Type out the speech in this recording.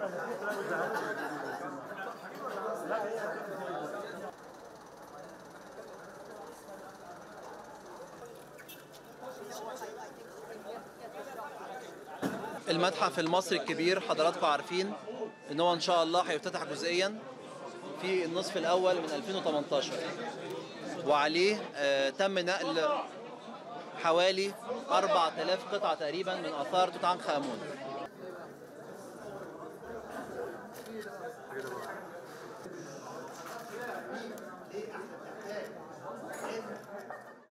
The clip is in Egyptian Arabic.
المتحف المصري الكبير حضراتكم عارفين ان هو ان شاء الله هيفتتح جزئيا في النصف الاول من 2018 وعليه آه، تم نقل حوالي 4000 قطعة تقريبا من آثار توت عنخ آمون